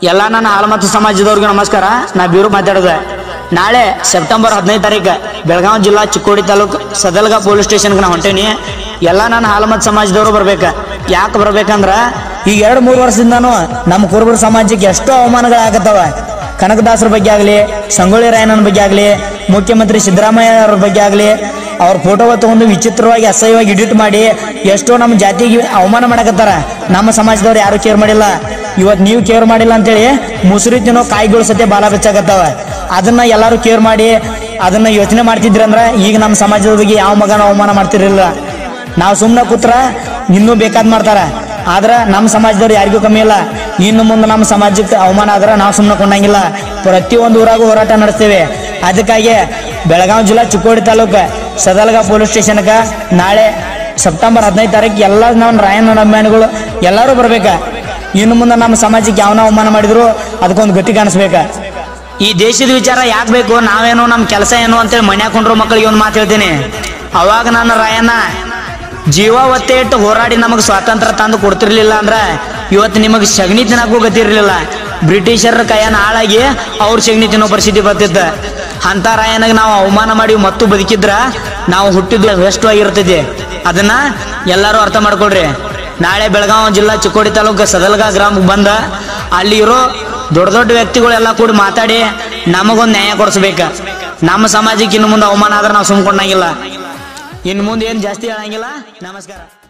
ಎಲ್ಲ ನನ್ನ ಹಾಲಮತ ಸಮಾಜದವ್ರಿಗೆ ನಮಸ್ಕಾರ ನಾ ಬೀರು ಮಾತಾಡೋದೆ ನಾಳೆ ಸೆಪ್ಟೆಂಬರ್ ಹದಿನೈದು ತಾರೀಕು ಬೆಳಗಾವಿ ಜಿಲ್ಲಾ ಚಿಕ್ಕೋಡಿ ತಾಲೂಕು ಸದಲ್ಗ ಪೊಲೀಸ್ ಸ್ಟೇಷನ್ಗೆ ನಾ ಹೊಂಟೇನಿ ಎಲ್ಲ ನನ್ನ ಹಾಲಮತ ಸಮಾಜದವರು ಬರ್ಬೇಕು ಯಾಕೆ ಬರ್ಬೇಕಂದ್ರ ಈಗ ಎರಡು ಮೂರು ವರ್ಷದಿಂದಾನು ನಮ್ಮ ಕುರುಬರ ಸಮಾಜಕ್ಕೆ ಎಷ್ಟೋ ಅವಮಾನಗಳಾಗತ್ತವ ಕನಕದಾಸರ ಬಗ್ಗೆ ಆಗಲಿ ಸಂಗೊಳ್ಳಿ ರಾಯಣ್ಣನ ಬಗ್ಗೆ ಆಗಲಿ ಮುಖ್ಯಮಂತ್ರಿ ಸಿದ್ದರಾಮಯ್ಯ ಅವ್ರ ಬಗ್ಗೆ ಆಗಲಿ ಅವ್ರ ಫೋಟೋ ತಗೊಂಡು ವಿಚಿತ್ರವಾಗಿ ಅಸಹ್ಯವಾಗಿ ಎಡಿಟ್ ಮಾಡಿ ಎಷ್ಟೋ ನಮ್ಮ ಜಾತಿಗೆ ಅವಮಾನ ಮಾಡಕತ್ತಾರ ನಮ್ಮ ಸಮಾಜದವ್ರು ಯಾರು ಕೇರ್ ಮಾಡಿಲ್ಲ ಇವತ್ತು ನೀವು ಕೇರ್ ಮಾಡಿಲ್ಲ ಅಂತೇಳಿ ಮುಸುರಿ ತಿನ್ನೋ ಕಾಯಿಗಳು ಸತ್ಯ ಬಾಲ ಬೆಚ್ಚಾಗತ್ತಾವ ಅದನ್ನ ಎಲ್ಲರೂ ಕೇರ್ ಮಾಡಿ ಅದನ್ನ ಯೋಚನೆ ಮಾಡ್ತಿದ್ರಂದ್ರ ಈಗ ನಮ್ಮ ಸಮಾಜದ ಬಗ್ಗೆ ಯಾವ ಮಗನ ಅವಮಾನ ಮಾಡ್ತಿರ್ಲಿಲ್ಲ ನಾವು ಸುಮ್ಮನೆ ಕೂತ್ರ ಇನ್ನೂ ಬೇಕಾದ್ ಮಾಡ್ತಾರ ಆದ್ರ ನಮ್ಮ ಸಮಾಜದವ್ರು ಯಾರಿಗೂ ಕಮ್ಮಿ ಇಲ್ಲ ಇನ್ನು ಮುಂದೆ ನಮ್ಮ ಸಮಾಜಕ್ಕೆ ಅವಮಾನ ಆದ್ರೆ ನಾವು ಸುಮ್ಮನೆ ಕೊಂಡಂಗಿಲ್ಲ ಪ್ರತಿಯೊಂದು ಊರಾಗೂ ಹೋರಾಟ ನಡೆಸ್ತೇವೆ ಅದಕ್ಕಾಗಿ ಬೆಳಗಾವಿ ಜಿಲ್ಲಾ ಚಿಕ್ಕೋಡಿ ತಾಲೂಕು ಸದಲ್ಗ ಪೊಲೀಸ್ ಸ್ಟೇಷನ್ಗೆ ನಾಳೆ ಸೆಪ್ಟೆಂಬರ್ ಹದಿನೈದು ತಾರೀಕು ಎಲ್ಲ ನಮ್ಮ ರಾಯಣ್ಣ ಅಭಿಮಾನಿಗಳು ಎಲ್ಲರೂ ಬರ್ಬೇಕ ಇನ್ನು ಮುಂದೆ ನಮ್ಮ ಸಮಾಜಕ್ಕೆ ಯಾವನ ಅವಮಾನ ಮಾಡಿದ್ರು ಅದಕ್ಕೊಂದು ಗತಿ ಕಾಣಿಸ್ಬೇಕ ಈ ದೇಶದ ವಿಚಾರ ಯಾಕೆ ಬೇಕು ನಾವೇನು ನಮ್ಮ ಕೆಲಸ ಏನು ಅಂತೇಳಿ ಮನ್ಯಾಕೊಂಡ್ರು ಮಕ್ಕಳಿಗೆ ಒಂದು ಮಾತು ಹೇಳ್ತೀನಿ ಅವಾಗ ನಾನು ರಾಯಣ್ಣ ಜೀವ ಒತ್ತೆ ಇಟ್ಟು ಹೋರಾಡಿ ನಮಗೆ ಸ್ವಾತಂತ್ರ್ಯ ತಂದು ಕೊಡ್ತಿರ್ಲಿಲ್ಲ ಅಂದ್ರ ಇವತ್ತು ನಿಮಗೆ ಸಗಣಿ ತಿನ್ನಕ್ಕೂ ಗತಿರ್ಲಿಲ್ಲ ಬ್ರಿಟಿಷರ ಕೈಯನ್ನ ಹಾಳಾಗಿ ಅವ್ರ ಸಗಣಿ ತಿನ್ನೋ ಪರಿಸ್ಥಿತಿ ಬರ್ತಿತ್ತು ಅಂತ ರಾಯನಿಗೆ ನಾವು ಅವಮಾನ ಮಾಡಿ ಮತ್ತು ಬದುಕಿದ್ರ ನಾವು ಹುಟ್ಟಿದ್ದು ವೇಸ್ಟ್ ಆಗಿರ್ತೈತಿ ಅದನ್ನ ಎಲ್ಲರೂ ಅರ್ಥ ಮಾಡ್ಕೊಳ್ರಿ ನಾಳೆ ಬೆಳಗಾವಿ ಜಿಲ್ಲಾ ಚಿಕ್ಕೋಡಿ ತಾಲೂಕು ಸದಲ್ಗ ಗ್ರಾಮಕ್ಕೆ ಬಂದ ಅಲ್ಲಿ ಇರೋ ದೊಡ್ಡ ದೊಡ್ಡ ವ್ಯಕ್ತಿಗಳೆಲ್ಲ ಕೂಡಿ ಮಾತಾಡಿ ನಮಗೊಂದು ನ್ಯಾಯ ಕೊಡಿಸ್ಬೇಕು ನಮ್ಮ ಸಮಾಜಕ್ಕೆ ಇನ್ನು ಮುಂದೆ ಅವಮಾನ ಆದ್ರೆ ನಾವು ಸುಮ್ಕೊಂಡಂಗಿಲ್ಲ ಇನ್ನು ಮುಂದೆ ಏನು ಜಾಸ್ತಿ ಹೇಳಂಗಿಲ್ಲ ನಮಸ್ಕಾರ